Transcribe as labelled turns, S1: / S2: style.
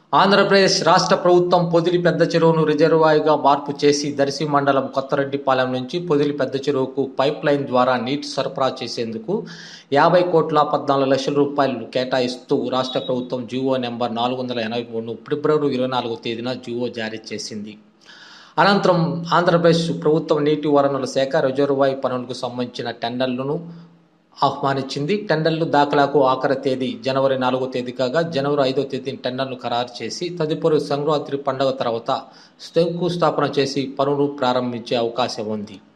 S1: ఆంధ్రప్రదేశ్ రాష్ట్ర ప్రభుత్వం పొదిలి పెద్ద చెరువును రిజర్వాయర్గా మార్పు చేసి దర్శి మండలం కొత్తరెడ్డిపాలెం నుంచి పొదిలి పెద్ద చెరువుకు పైప్ లైన్ ద్వారా నీటి సరఫరా చేసేందుకు యాభై కోట్ల పద్నాలుగు లక్షల రూపాయలు కేటాయిస్తూ రాష్ట్ర ప్రభుత్వం జీవో నెంబర్ నాలుగు వందల ఎనభై మూడును ఫిబ్రవరి ఇరవై నాలుగో తేదీన జీవో జారీ చేసింది అనంతరం ఆంధ్రప్రదేశ్ ప్రభుత్వం నీటి వనరుల శాఖ రిజర్వాయర్ పనులకు సంబంధించిన టెండర్లను ఆహ్వానించింది టెండర్లు దాఖలాకు ఆఖరి తేదీ జనవరి నాలుగో తేదీ కాగా జనవరి ఐదో తేదీ టెండర్లు ఖరారు చేసి తదుపరి సంక్రాంతి పండుగ తర్వాత శంకుస్థాపన చేసి పనులు ప్రారంభించే అవకాశం ఉంది